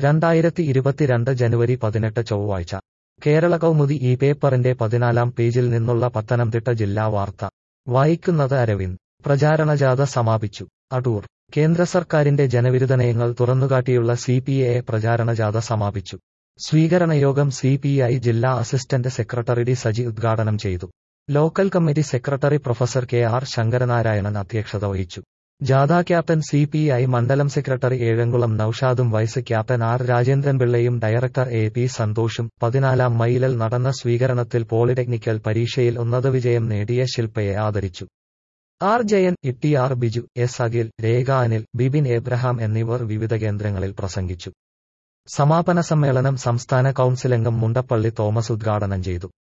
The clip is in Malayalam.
രണ്ടായിരത്തി ഇരുപത്തിരണ്ട് ജനുവരി പതിനെട്ട് ചൊവ്വാഴ്ച കേരള കൗമുദി ഈ പേപ്പറിന്റെ പതിനാലാം പേജിൽ നിന്നുള്ള പത്തനംതിട്ട ജില്ലാ വാർത്ത വായിക്കുന്നത് അരവിന്ദ് പ്രചാരണജാഥ സമാപിച്ചു അടൂർ കേന്ദ്ര സർക്കാരിന്റെ ജനവിരുദ്ധ നയങ്ങൾ തുറന്നുകാട്ടിയുള്ള സി പി ഐ പ്രചാരണജാഥ സമാപിച്ചു സ്വീകരണയോഗം സി പി ഐ ജില്ലാ അസിസ്റ്റന്റ് സെക്രട്ടറി ഡി സജി ഉദ്ഘാടനം ചെയ്തു local committee secretary professor K R Sankaranarayanan അധ്യക്ഷത വഹിച്ചു ജാഥ ക്യാപ്റ്റൻ സി പി ഐ മണ്ഡലം സെക്രട്ടറി ഏഴംകുളം നൌഷാദും വൈസ് ക്യാപ്റ്റൻ ആർ രാജേന്ദ്രൻപിള്ളയും ഡയറക്ടർ എ പി സന്തോഷും പതിനാലാം മൈലിൽ നടന്ന സ്വീകരണത്തിൽ പോളിടെക്നിക്കൽ പരീക്ഷയിൽ ഉന്നത വിജയം നേടിയ ശില്പയെ ആദരിച്ചു R Jayan T R Biju S Akhil Rekha Anil Bibin Abraham എന്നിവർ വിവിധ കേന്ദ്രങ്ങളിൽ പ്രസംഗിച്ചു സമാപന സമ്മേളനം സംസ്ഥാന കൌൺസിലംഗം മുണ്ടപ്പള്ളി തോമസ് ഉദ്ഘാടനം ചെയ്തു